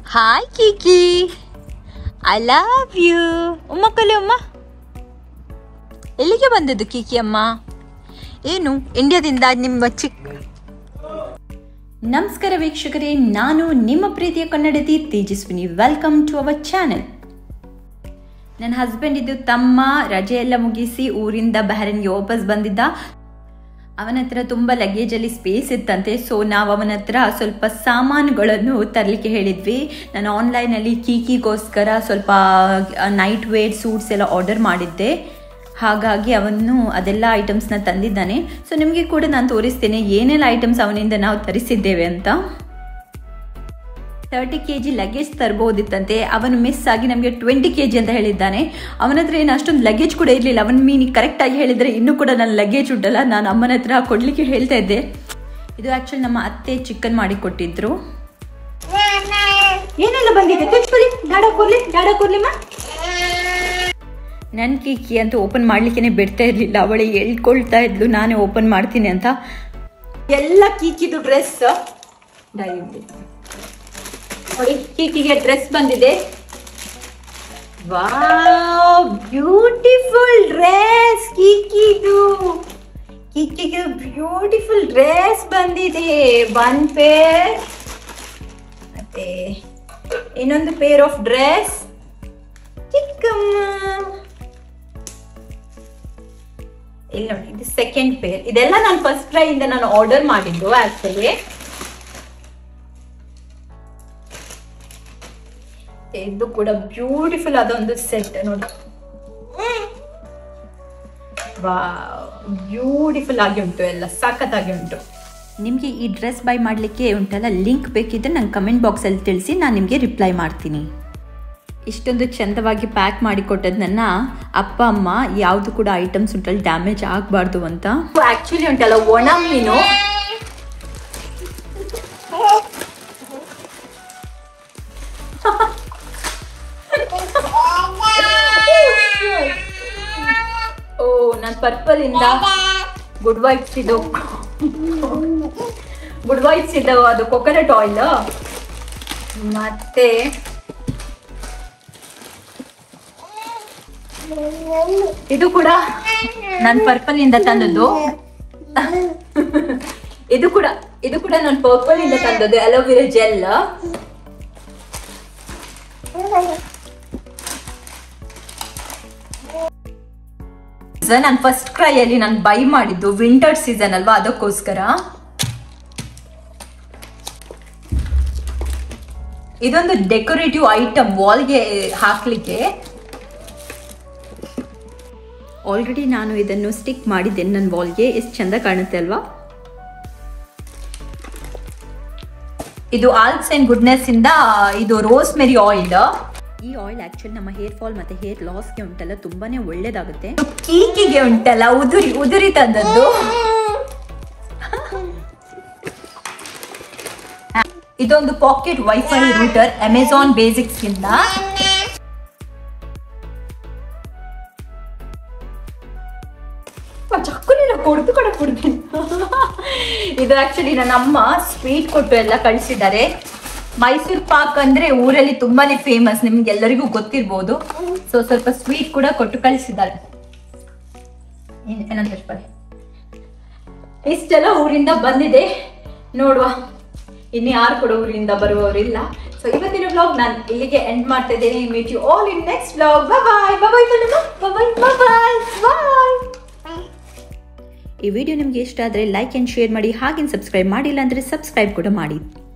hi Kiki I love you ಉಮ್ಮ ಕಲಿ ಉಮ್ಮ ಎಲ್ಲಿಗೆ ಬಂದದ್ದು ಕಿಕಿ ಅಮ್ಮ ಏನು ಇಂಡಿಯಾದಿಂದ ನಿಮ್ಮ ಚಿಕ್ಕ ನಮಸ್ಕಾರ ವೀಕ್ಷಕರೇ ನಾನು ನಿಮ್ಮ ಪ್ರೀತಿಯ ಕನ್ನಡತಿ Tejaswini welcome to our channel ನನ್ನ ಹಸ್ಬೆಂಡ್ ಇದು ತಮ್ಮ ರಜೆ ಎಲ್ಲ ಮುಗಿಸಿ ಊರಿಂದ ಬಹರನ್ಗೆ ವಾಪಸ್ ಬಂದಿದ್ದ ಅವನ ಹತ್ರ ತುಂಬ ಲಗೇಜಲ್ಲಿ ಸ್ಪೇಸ್ ಇತ್ತಂತೆ ಸೊ ನಾವು ಅವನ ಹತ್ರ ಸ್ವಲ್ಪ ಸಾಮಾನುಗಳನ್ನು ತರಲಿಕ್ಕೆ ಹೇಳಿದ್ವಿ ನಾನು ಆನ್ಲೈನಲ್ಲಿ ಕೀಕಿಗೋಸ್ಕರ ಸ್ವಲ್ಪ ನೈಟ್ ವೇರ್ ಸೂಟ್ಸ್ ಎಲ್ಲ ಆರ್ಡರ್ ಮಾಡಿದ್ದೆ ಹಾಗಾಗಿ ಅವನು ಅದೆಲ್ಲ ಐಟಮ್ಸ್ನ ತಂದಿದ್ದಾನೆ ಸೊ ನಿಮಗೆ ಕೂಡ ನಾನು ತೋರಿಸ್ತೇನೆ ಏನೆಲ್ಲ ಐಟಮ್ಸ್ ಅವನಿಂದ ನಾವು ತರಿಸಿದ್ದೇವೆ ಅಂತ ತರ್ಟಿ ಕೆ ಜಿ ಲಗೇಜ್ ತರ್ಬೋದಿತ್ತಂತೆ ಅವನು ಮಿಸ್ ಆಗಿ ನಮಗೆ ಟ್ವೆಂಟಿ ಕೆ ಜಿ ಅಂತ ಹೇಳಿದ್ದಾನೆ ಅವನ ಹತ್ರ ಏನು ಅಷ್ಟೊಂದು ಲಗೇಜ್ ಕೂಡ ಇರಲಿಲ್ಲ ಅವನ ಮೀನಿ ಕರೆಕ್ಟಾಗಿ ಹೇಳಿದರೆ ಇನ್ನೂ ಕೂಡ ನನ್ನ ಲಗೇಜ್ ಉಂಟಲ್ಲ ನಾನು ಅಮ್ಮನ ಹತ್ರ ಕೊಡಲಿಕ್ಕೆ ಹೇಳ್ತಾ ಇದ್ದೆ ಇದು ಆ್ಯಕ್ಚುಲಿ ನಮ್ಮ ಅತ್ತೆ ಚಿಕನ್ ಮಾಡಿ ಕೊಟ್ಟಿದ್ರು ಏನೆಲ್ಲ ಬಂದಿದೆ ತುಚ್ಕೊಲಿ ಡಾಡ ಕೊರ್ಲಿ ಡಾಡ ಕೊರ್ಲಿಮ್ಮ ನನ್ನ ಕೀಕಿ ಅಂತ ಓಪನ್ ಮಾಡ್ಲಿಕ್ಕೆ ಬಿಡ್ತಾ ಇರಲಿಲ್ಲ ಅವಳಿಗೆ ಹೇಳ್ಕೊಳ್ತಾ ಇದ್ಲು ನಾನೇ ಓಪನ್ ಮಾಡ್ತೀನಿ ಅಂತ ಎಲ್ಲ ಕೀಕಿದು ಡ್ರೆಸ್ ನೋಡಿ ಕೀಕಿಗೆ ಡ್ರೆಸ್ ಬಂದಿದೆ ವಾವ್ ಬ್ಯೂಟಿಫುಲ್ ಡ್ರೆಸ್ ಕೀಕಿದು ಕೀಕಿಗೆ ಬ್ಯೂಟಿಫುಲ್ ಡ್ರೆಸ್ ಬಂದಿದೆ ಒನ್ ಪೇರ್ ಮತ್ತೆ ಇನ್ನೊಂದು ಪೇರ್ ಆಫ್ ಡ್ರೆಸ್ ಚಿಕ್ಕಮ್ಮ ಇಲ್ಲಿ ನೋಡಿ ಇದು ಸೆಕೆಂಡ್ ಪೇರ್ ಇದೆಲ್ಲ ನಾನು ಫಸ್ಟ್ ಟ್ರೈ ಇಂದ ನಾನು ಆರ್ಡರ್ ಮಾಡಿದ್ದು ಆಕ್ಚುಲಿ ಇದು ಕೂಡ ಬ್ಯೂಟಿಫುಲ್ ಆದ ಒಂದು ಸೆಟ್ ನೋಡಿ ಬ್ಯೂಟಿಫುಲ್ ಆಗಿ ಉಂಟು ಎಲ್ಲ ಸಖತ್ತಾಗಿ ಉಂಟು ನಿಮಗೆ ಈ ಡ್ರೆಸ್ ಬೈ ಮಾಡಲಿಕ್ಕೆ ಉಂಟಲ್ಲ ಲಿಂಕ್ ಬೇಕಿದ್ರೆ ನಂಗೆ ಕಮೆಂಟ್ ಬಾಕ್ಸಲ್ಲಿ ತಿಳಿಸಿ ನಾನು ನಿಮಗೆ ರಿಪ್ಲೈ ಮಾಡ್ತೀನಿ ಇಷ್ಟೊಂದು ಚಂದವಾಗಿ ಪ್ಯಾಕ್ ಮಾಡಿ ಕೊಟ್ಟದ್ದು ನನ್ನ ಅಪ್ಪ ಅಮ್ಮ ಯಾವುದು ಕೂಡ ಐಟಮ್ಸ್ ಉಂಟಲ್ಲ ಡ್ಯಾಮೇಜ್ ಆಗಬಾರ್ದು ಅಂತ ಆ್ಯಕ್ಚುಲಿ ಉಂಟಲ್ಲ ಒಣ ಮೀನು ಓ ನಾನು ಪರ್ಪಲ್ ಇಂದ ಗುಡ್ ವೈಟ್ಸ್ ಇದು ಗುಡ್ ವೈಟ್ಸ್ ಇದು ಅದು ಕೊಕೊನಟ್ ಆಯಿಲ್ ಮತ್ತೆ ಇದು ಕೂಡ ನಾನು ಪರ್ಪಲ್ ಇಂದ ತಂದದ್ದು ಇದು ಕೂಡ ಇದು ಕೂಡ ನಾನು ಪರ್ಪಲ್ ಇಂದ ತಂದದ್ದು ಅಲೋವೆರಾ ಜೆಲ್ ನಾನು ಫಸ್ಟ್ ಕ್ರೈ ಅಲ್ಲಿ ನಾನು ಬೈ ಮಾಡಿದ್ದು ವಿಂಟರ್ ಸೀಸನ್ ಅಲ್ವಾ ಅದಕ್ಕೋಸ್ಕರ ಇದೊಂದು ಡೆಕೋರೇಟಿವ್ ಐಟಮ್ ವಾಲ್ಗೆ ಹಾಕ್ಲಿಕ್ಕೆ ಆಲ್ರೆಡಿ ನಾನು ಇದನ್ನು ಸ್ಟಿಕ್ ಮಾಡಿದ್ದೇನೆ ನನ್ನ ವಾಲ್ಗೆ ಎಷ್ಟು ಚಂದ ಕಾಣುತ್ತೆ ಅಲ್ವಾ ಇದು ಆಲ್ಕ್ಸ್ ಅಂಡ್ ಗುಡ್ನೆಸ್ ಇಂದ ಇದು ರೋಸ್ ಮೆರಿ ಆಯಿಲ್ ಈ ಆಯಿಲ್ ಆಕ್ಚುಲಿ ನಮ್ಮ ಹೇರ್ ಫಾಲ್ ಮತ್ತೆ ಹೇರ್ ಲಾಸ್ಗೆ ಉಂಟಲ್ಲ ತುಂಬಾನೇ ಒಳ್ಳೇದಾಗುತ್ತೆ ಕೀಕಿಗೆ ಉಂಟಲ್ಲ ಉದುರಿ ಉದುರಿ ತಂದದ್ದು ಇದೊಂದು pocket wifi router Amazon basics ಇಂದ ಚಕ್ಕುಲಿನ ಕೊಡ್ತು ಕೂಡ ಕೊಡ್ತೀನಿ ಇದು ಆಕ್ಚುಲಿ ನನ್ನ ಅಮ್ಮ ಸ್ವೀಟ್ ಕೊಟ್ಟು ಎಲ್ಲ ಕಳಿಸಿದ್ದಾರೆ ಮೈಸೂರು ಪಾಕ್ ಅಂದ್ರೆ ಊರಲ್ಲಿ ತುಂಬಾನೇ ಫೇಮಸ್ ನಿಮ್ಗೆ ಎಲ್ಲರಿಗೂ ಗೊತ್ತಿರ್ಬೋದು ಸೊ ಸ್ವಲ್ಪ ಸ್ವೀಟ್ ಕೂಡ ಕೊಟ್ಟು ಕಳಿಸಿದ್ದಾರೆ ಏನಂತ ಇಷ್ಟೆಲ್ಲ ಊರಿಂದ ಬಂದಿದೆ ನೋಡುವ ಇನ್ನು ಯಾರು ಕೂಡ ಊರಿಂದ ಬರುವವರಿಲ್ಲ ಸೊ ಇವತ್ತಿನ ವ್ಲಾಗ್ ನಾನು ಇಲ್ಲಿಗೆ ಎಂಡ್ ಮಾಡ್ತಾ ಇದ್ದೇನೆ meet you all in next vlog bye bye bye bye bye ಈ ವಿಡಿಯೋ ನಿಮಗೆ ಇಷ್ಟ ಆದರೆ ಲೈಕ್ ಆ್ಯಂಡ್ ಶೇರ್ ಮಾಡಿ ಹಾಗೆ ಸಬ್ಸ್ಕ್ರೈಬ್ ಮಾಡಿಲ್ಲ ಅಂದರೆ ಸಬ್ಸ್ಕ್ರೈಬ್ ಕೂಡ ಮಾಡಿ